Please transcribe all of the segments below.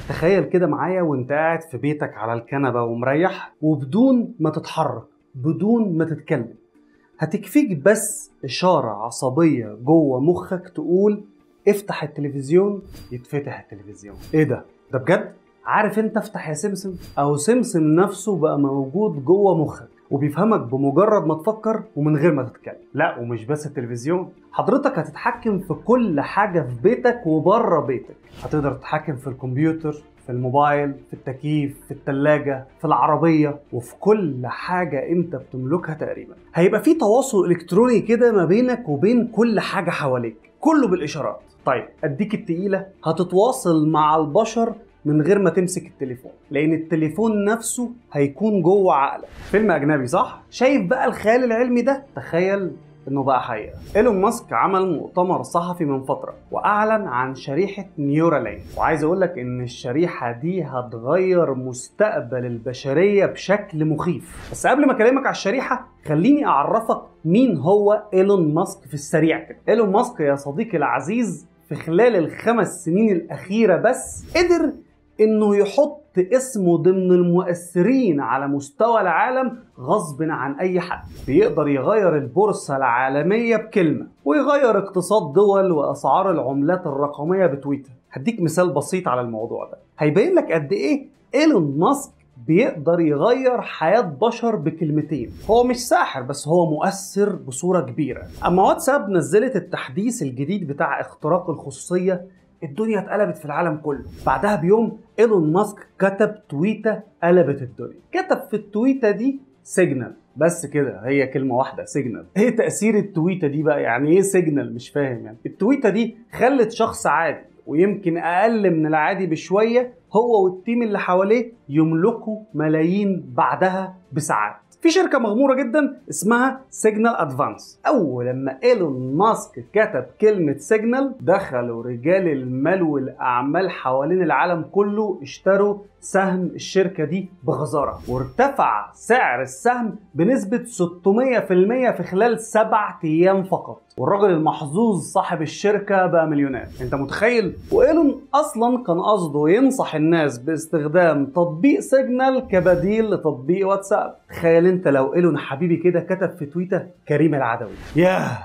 تخيل كده معايا وانت قاعد في بيتك على الكنبة ومريح وبدون ما تتحرك بدون ما تتكلم هتكفيك بس إشارة عصبية جوه مخك تقول افتح التلفزيون يتفتح التلفزيون ايه ده ده بجد عارف انت افتح يا سمسم او سمسم نفسه بقى موجود جوه مخك وبيفهمك بمجرد ما تفكر ومن غير ما تتكلم لا ومش بس التلفزيون حضرتك هتتحكم في كل حاجة في بيتك وبره بيتك هتقدر تتحكم في الكمبيوتر في الموبايل في التكييف في التلاجة في العربية وفي كل حاجة انت بتملكها تقريبا هيبقى في تواصل الكتروني كده ما بينك وبين كل حاجة حواليك كله بالاشارات طيب اديك التقيلة هتتواصل مع البشر من غير ما تمسك التليفون لان التليفون نفسه هيكون جوه عقلك فيلم اجنبي صح شايف بقى الخيال العلمي ده تخيل انه بقى حقيقه ايلون ماسك عمل مؤتمر صحفي من فتره واعلن عن شريحه نيورالينك وعايز اقول لك ان الشريحه دي هتغير مستقبل البشريه بشكل مخيف بس قبل ما اكلمك على الشريحه خليني اعرفك مين هو ايلون ماسك في السريع كده ايلون ماسك يا صديقي العزيز في خلال الخمس سنين الاخيره بس قدر انه يحط اسمه ضمن المؤثرين على مستوى العالم غصب عن اي حد بيقدر يغير البورصة العالمية بكلمة ويغير اقتصاد دول واسعار العملات الرقمية بتويتر هديك مثال بسيط على الموضوع ده هيبين لك قد ايه ايلون ماسك بيقدر يغير حياة بشر بكلمتين هو مش ساحر بس هو مؤثر بصورة كبيرة أما واتساب نزلت التحديث الجديد بتاع اختراق الخصوصية الدنيا اتقلبت في العالم كله بعدها بيوم ايلون ماسك كتب تويته قلبت الدنيا كتب في التويته دي سيجنال بس كده هي كلمة واحدة سيجنال ايه تأثير التويتة دي بقى يعني ايه سيجنال مش فاهم يعني التويتة دي خلت شخص عادي ويمكن اقل من العادي بشوية هو والتيم اللي حواليه يملكوا ملايين بعدها بساعات في شركه مغموره جدا اسمها سيجنال ادفانس اول لما ايلون ماسك كتب كلمه سيجنال دخلوا رجال المال والاعمال حوالين العالم كله اشتروا سهم الشركه دي بغزاره وارتفع سعر السهم بنسبه 600% في خلال سبعة ايام فقط والراجل المحظوظ صاحب الشركة بقى مليونير انت متخيل وايلون اصلا كان قصده ينصح الناس باستخدام تطبيق سيجنال كبديل لتطبيق واتساب تخيل انت لو ايلون حبيبي كده كتب في تويتر كريم العدوي ياه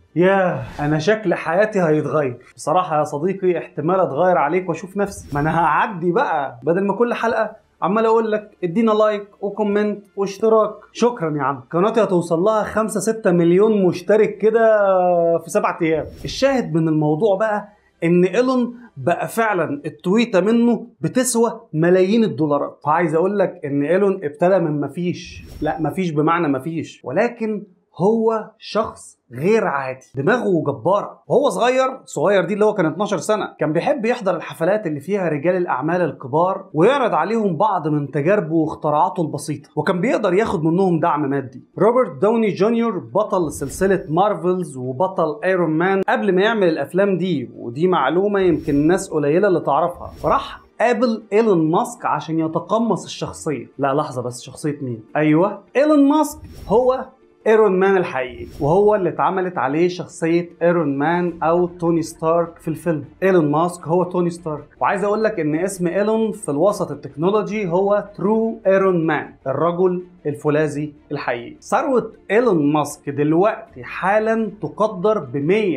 ياه انا شكل حياتي هيتغير بصراحة يا صديقي احتمال اتغير عليك واشوف نفسي ما انا هعدي بقى بدل ما كل حلقة عمال اقول لك ادينا لايك وكومنت واشتراك شكرا يا عم قناتي هتوصل لها 5 6 مليون مشترك كده في سبعة ايام الشاهد من الموضوع بقى ان ايلون بقى فعلا التويته منه بتسوى ملايين الدولارات فعايز اقول لك ان ايلون ابتدى من مفيش لا مفيش بمعنى مفيش ولكن هو شخص غير عادي دماغه جباره وهو صغير صغير دي اللي هو كان 12 سنه كان بيحب يحضر الحفلات اللي فيها رجال الاعمال الكبار ويعرض عليهم بعض من تجاربه واختراعاته البسيطه وكان بيقدر ياخد منهم دعم مادي روبرت داوني جونيور بطل سلسله مارفلز وبطل ايرون مان قبل ما يعمل الافلام دي ودي معلومه يمكن ناس قليله اللي تعرفها فراح قابل ايلون ماسك عشان يتقمص الشخصيه لا لحظه بس شخصيه مين ايوه ايلون ماسك هو ايرون مان الحقيقي وهو اللي اتعملت عليه شخصية ايرون مان او توني ستارك في الفيلم ايلون ماسك هو توني ستارك وعايز اقول لك ان اسم ايلون في الوسط التكنولوجي هو ترو ايرون مان الرجل الفولاذي الحقيقي ثروة ايلون ماسك دلوقتي حالا تقدر ب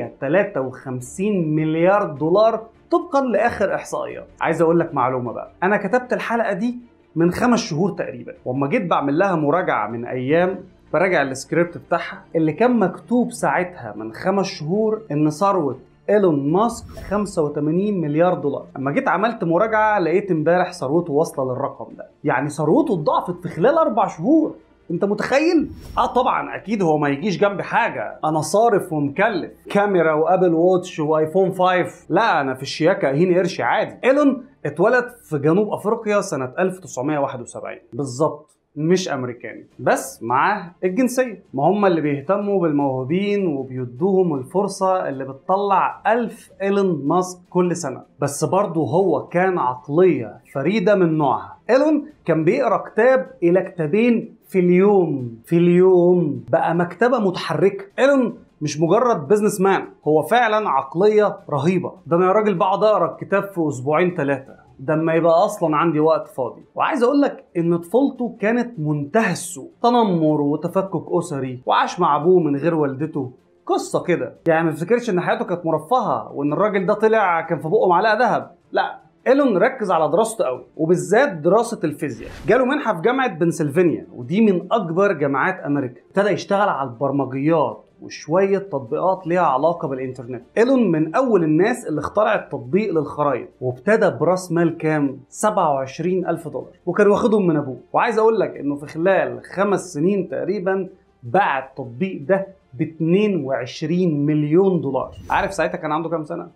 153 مليار دولار طبقا لاخر احصائيات عايز اقول لك معلومة بقى انا كتبت الحلقة دي من خمس شهور تقريبا واما جيت بعمل لها مراجعة من ايام براجع السكريبت بتاعها اللي كان مكتوب ساعتها من خمس شهور ان ثروه ايلون ماسك 85 مليار دولار اما جيت عملت مراجعه لقيت امبارح ثروته واصله للرقم ده يعني ثروته اتضاعفت في خلال اربع شهور انت متخيل؟ اه طبعا اكيد هو ما يجيش جنب حاجه انا صارف ومكلف كاميرا وابل واتش وايفون 5 لا انا في الشياكه هين قرش عادي ايلون اتولد في جنوب افريقيا سنه 1971 بالظبط مش امريكاني بس معاه الجنسيه ما هم اللي بيهتموا بالموهوبين وبيدوهم الفرصه اللي بتطلع ألف ايلون ماسك كل سنه بس برضه هو كان عقليه فريده من نوعها ايلون كان بيقرا كتاب الى كتابين في اليوم في اليوم بقى مكتبه متحركه ايلون مش مجرد بيزنس مان هو فعلا عقليه رهيبه ده انا يا راجل بقعد اقرا الكتاب في اسبوعين ثلاثه ده اما يبقى اصلا عندي وقت فاضي وعايز اقول لك ان طفولته كانت منتهى السوء تنمر وتفكك اسري وعاش مع ابوه من غير والدته قصه كده يعني ما تفتكرش ان حياته كانت مرفهه وان الراجل ده طلع كان في بقه معلقه ذهب لا ايلون ركز على دراسته قوي وبالذات دراسه الفيزياء جاله منحه في جامعه بنسلفانيا ودي من اكبر جامعات امريكا ابتدى يشتغل على البرمجيات وشوية تطبيقات ليها علاقة بالإنترنت إيلون من أول الناس اللي اخترع التطبيق للخرائط وابتدى براس مال كام 27 ألف دولار وكان واخدهم من أبوه وعايز أقول لك إنه في خلال خمس سنين تقريبا باع التطبيق ده ب 22 مليون دولار عارف ساعتها كان عنده كام سنة؟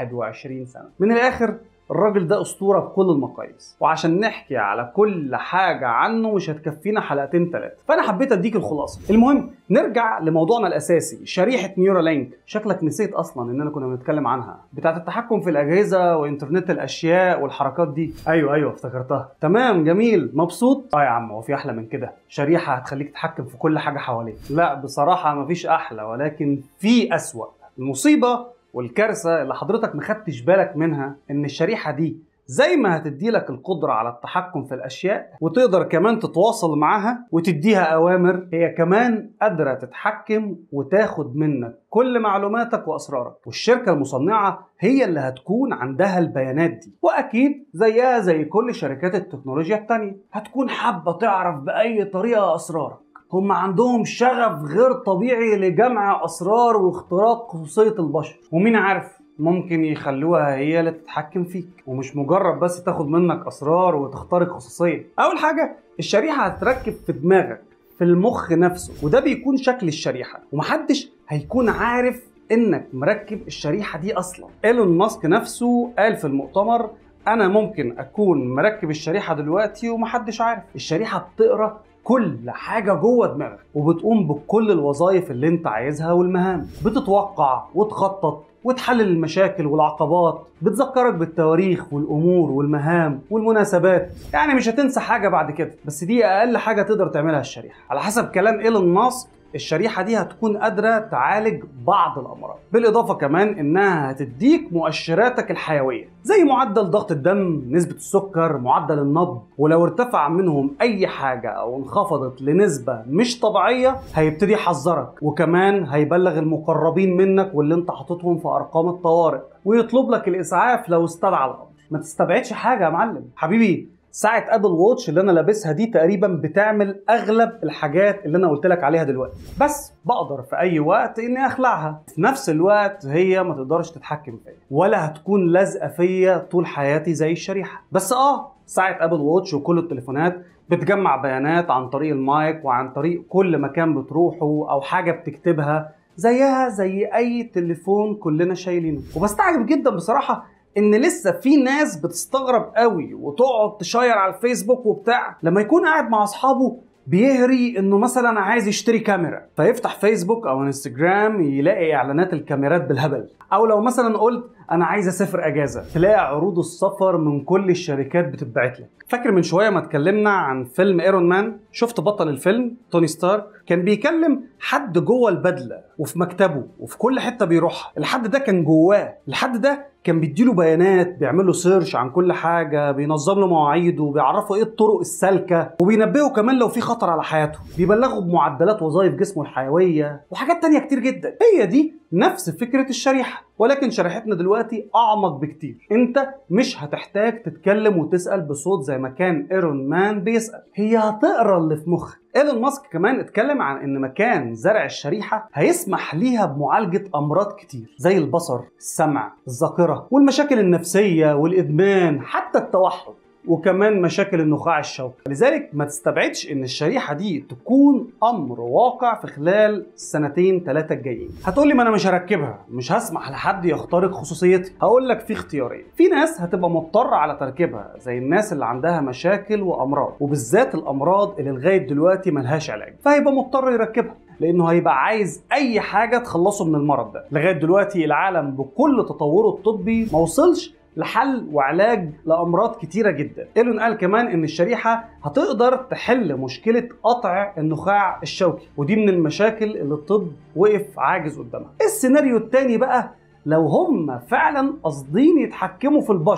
21 سنة من الآخر الراجل ده اسطوره بكل المقاييس وعشان نحكي على كل حاجه عنه مش هتكفينا حلقتين ثلاثه فانا حبيت اديك الخلاصه المهم نرجع لموضوعنا الاساسي شريحه نيورالينك شكلك نسيت اصلا اننا كنا بنتكلم عنها بتاعه التحكم في الاجهزه وانترنت الاشياء والحركات دي ايوه ايوه افتكرتها تمام جميل مبسوط اه يا عم هو في احلى من كده شريحه هتخليك تتحكم في كل حاجه حواليك لا بصراحه مفيش احلى ولكن في اسوأ المصيبه والكارثه اللي حضرتك مخدتش بالك منها ان الشريحه دي زي ما هتدي لك القدرة على التحكم في الأشياء وتقدر كمان تتواصل معاها وتديها أوامر هي كمان قادرة تتحكم وتاخد منك كل معلوماتك وأسرارك والشركة المصنعة هي اللي هتكون عندها البيانات دي وأكيد زيها زي كل شركات التكنولوجيا التانية هتكون حابة تعرف بأي طريقة أسرارك هم عندهم شغف غير طبيعي لجمع اسرار واختراق خصوصيه البشر ومين عارف ممكن يخلوها هي اللي تتحكم فيك ومش مجرد بس تاخد منك اسرار وتخترق خصوصيه اول حاجه الشريحه هتركب في دماغك في المخ نفسه وده بيكون شكل الشريحه ومحدش هيكون عارف انك مركب الشريحه دي اصلا ايلون ماسك نفسه قال في المؤتمر انا ممكن اكون مركب الشريحه دلوقتي ومحدش عارف الشريحه بتقرا كل حاجة جوه دماغك وبتقوم بكل الوظائف اللي انت عايزها والمهام بتتوقع وتخطط وتحلل المشاكل والعقبات بتذكرك بالتواريخ والامور والمهام والمناسبات يعني مش هتنسى حاجه بعد كده بس دي اقل حاجه تقدر تعملها الشريحه على حسب كلام ايلون ماسك الشريحة دي هتكون قادرة تعالج بعض الأمراض بالإضافة كمان إنها هتديك مؤشراتك الحيوية زي معدل ضغط الدم نسبة السكر معدل النبض ولو ارتفع منهم أي حاجة أو انخفضت لنسبة مش طبيعية هيبتدي يحذرك وكمان هيبلغ المقربين منك واللي انت حاططهم في أرقام الطوارئ ويطلب لك الإسعاف لو استدعى الأمر ما تستبعدش حاجة يا معلم حبيبي ساعة ابل ووتش اللي انا لابسها دي تقريبا بتعمل اغلب الحاجات اللي انا قلت لك عليها دلوقتي بس بقدر في اي وقت اني اخلعها في نفس الوقت هي ما تقدرش تتحكم فيا ولا هتكون لازقه فيا طول حياتي زي الشريحه بس اه ساعة ابل ووتش وكل التليفونات بتجمع بيانات عن طريق المايك وعن طريق كل مكان بتروحه او حاجه بتكتبها زيها زي اي تليفون كلنا شايلينه وبستعجب جدا بصراحه ان لسه في ناس بتستغرب قوي وتقعد تشير على الفيسبوك وبتاع لما يكون قاعد مع اصحابه بيهري انه مثلا عايز يشتري كاميرا فيفتح فيسبوك او انستجرام يلاقي اعلانات الكاميرات بالهبل او لو مثلا قلت انا عايز اسافر اجازه تلاقي عروض السفر من كل الشركات بتتبعت لك فاكر من شويه ما اتكلمنا عن فيلم ايرون مان شفت بطل الفيلم توني ستارك كان بيكلم حد جوه البدله وفي مكتبه وفي كل حته بيروحها الحد ده كان جواه الحد ده كان بيديله بيانات بيعمل له سيرش عن كل حاجه بينظم له مواعيده بيعرفه ايه الطرق السالكه وبينبهه كمان لو في خطر على حياته بيبلغه بمعدلات وظائف جسمه الحيويه وحاجات تانية كتير جدا هي دي نفس فكره الشريحه ولكن شريحتنا دلوقتي اعمق بكتير انت مش هتحتاج تتكلم وتسال بصوت زي ما كان ايرون مان بيسال هي هتقرا اللي في مخك ايلون ماسك كمان اتكلم عن ان مكان زرع الشريحه هيسمح ليها بمعالجه امراض كتير زي البصر السمع الذاكره والمشاكل النفسيه والادمان حتى التوحد وكمان مشاكل النخاع الشوكي لذلك ما تستبعدش ان الشريحه دي تكون امر واقع في خلال سنتين ثلاثه الجايين هتقول لي ما انا مش هركبها مش هسمح لحد يخترق خصوصيتي هقول لك في اختيارين في ناس هتبقى مضطره على تركيبها زي الناس اللي عندها مشاكل وامراض وبالذات الامراض اللي لغايه دلوقتي ملهاش علاج فهيبقى مضطر يركبها لانه هيبقى عايز اي حاجه تخلصه من المرض ده لغايه دلوقتي العالم بكل تطوره الطبي ما وصلش لحل وعلاج لامراض كتيره جدا ايلون قال كمان ان الشريحه هتقدر تحل مشكله قطع النخاع الشوكي ودي من المشاكل اللي الطب وقف عاجز قدامها السيناريو التاني بقى لو هم فعلا قاصدين يتحكموا في البشر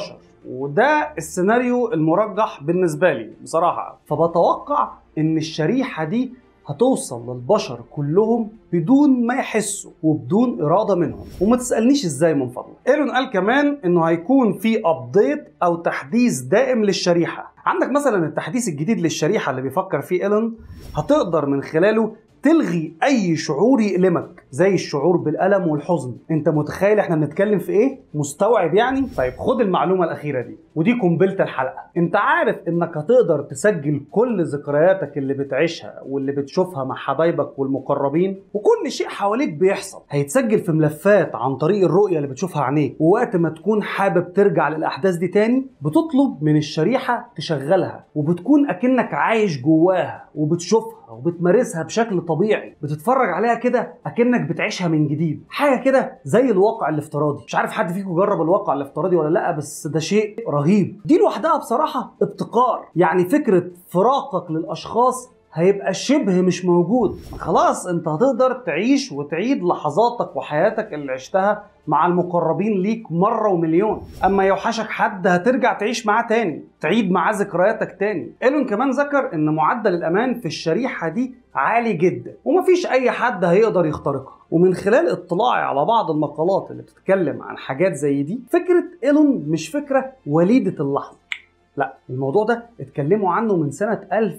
وده السيناريو المرجح بالنسبه لي بصراحه فبتوقع ان الشريحه دي هتوصل للبشر كلهم بدون ما يحسوا وبدون اراده منهم وما تسالنيش ازاي من فضلك ايلون قال كمان انه هيكون في ابديت او تحديث دائم للشريحه عندك مثلا التحديث الجديد للشريحه اللي بيفكر فيه ايلون هتقدر من خلاله تلغي اي شعور يألمك زي الشعور بالألم والحزن انت متخيل احنا بنتكلم في ايه مستوعب يعني طيب خد المعلومة الأخيرة دي ودي قنبلة الحلقة انت عارف انك هتقدر تسجل كل ذكرياتك اللي بتعيشها واللي بتشوفها مع حبايبك والمقربين وكل شيء حواليك بيحصل هيتسجل في ملفات عن طريق الرؤية اللي بتشوفها عينيك ووقت ما تكون حابب ترجع للأحداث دي تاني بتطلب من الشريحة تشغلها وبتكون أكنك عايش جواها وبتشوفها وبتمارسها بشكل طبيعي بتتفرج عليها كده اكنك بتعيشها من جديد حاجه كده زي الواقع الافتراضي مش عارف حد فيكم جرب الواقع الافتراضي ولا لا بس ده شيء رهيب دي لوحدها بصراحه ابتكار يعني فكره فراقك للاشخاص هيبقى شبه مش موجود خلاص انت هتقدر تعيش وتعيد لحظاتك وحياتك اللي عشتها مع المقربين ليك مرة ومليون اما يوحشك حد هترجع تعيش معاه تاني تعيد معاه ذكرياتك تاني ايلون كمان ذكر ان معدل الامان في الشريحة دي عالي جدا ومفيش اي حد هيقدر يخترقها ومن خلال اطلاعي على بعض المقالات اللي بتتكلم عن حاجات زي دي فكرة ايلون مش فكرة وليدة اللحظة لا الموضوع ده اتكلموا عنه من سنة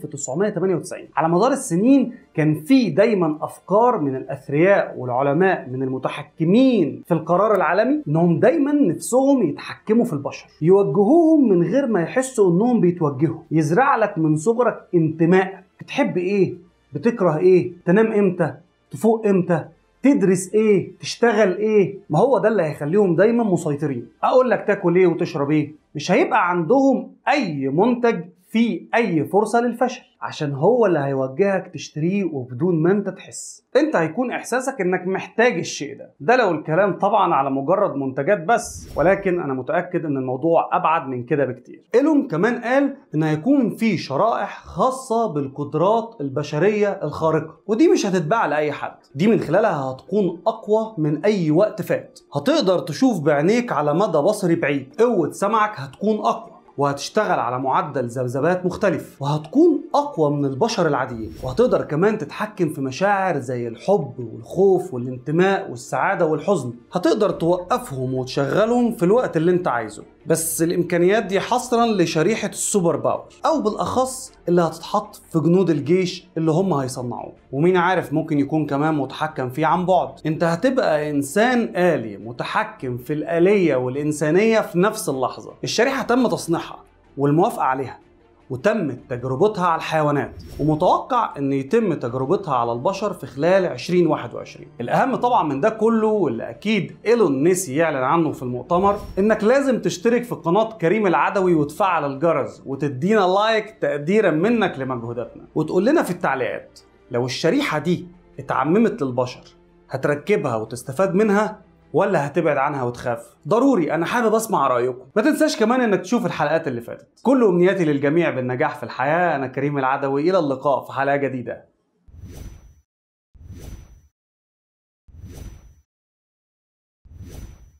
1998 على مدار السنين كان في دايما أفكار من الأثرياء والعلماء من المتحكمين في القرار العالمي إنهم دايما نفسهم يتحكموا في البشر يوجهوهم من غير ما يحسوا إنهم بيتوجهوا يزرع لك من صغرك انتماء بتحب إيه بتكره إيه تنام إمتى تفوق إمتى تدرس ايه تشتغل ايه ما هو ده اللي هيخليهم دايما مسيطرين اقول لك تاكل ايه وتشرب ايه مش هيبقى عندهم اي منتج فيه اي فرصه للفشل عشان هو اللي هيوجهك تشتريه وبدون ما انت تحس انت هيكون احساسك انك محتاج الشيء ده ده لو الكلام طبعا على مجرد منتجات بس ولكن انا متاكد ان الموضوع ابعد من كده بكتير ايلون كمان قال ان هيكون في شرائح خاصه بالقدرات البشريه الخارقه ودي مش هتتباع لاي حد دي من خلالها هتكون اقوى من اي وقت فات هتقدر تشوف بعينيك على مدى بصري بعيد قوه سمعك هتكون اقوى وهتشتغل على معدل ذبذبات مختلف وهتكون اقوى من البشر العاديين وهتقدر كمان تتحكم في مشاعر زي الحب والخوف والانتماء والسعاده والحزن هتقدر توقفهم وتشغلهم في الوقت اللي انت عايزه بس الامكانيات دي حصرا لشريحه السوبر باور او بالاخص اللي هتتحط في جنود الجيش اللي هم هيصنعوه ومين عارف ممكن يكون كمان متحكم فيه عن بعد انت هتبقى انسان آلي متحكم في الآلية والإنسانية في نفس اللحظة الشريحة تم تصنيعها والموافقة عليها وتمت تجربتها على الحيوانات ومتوقع ان يتم تجربتها على البشر في خلال 2021 الاهم طبعا من ده كله واللي اكيد ايلون نسي يعلن عنه في المؤتمر انك لازم تشترك في قناه كريم العدوي وتفعل الجرس وتدينا لايك تقديرا منك لمجهوداتنا وتقول لنا في التعليقات لو الشريحه دي اتعممت للبشر هتركبها وتستفاد منها ولا هتبعد عنها وتخاف ضروري انا حابب اسمع رايكم ما تنساش كمان انك تشوف الحلقات اللي فاتت كل امنياتي للجميع بالنجاح في الحياه انا كريم العدوي الى اللقاء في حلقه جديده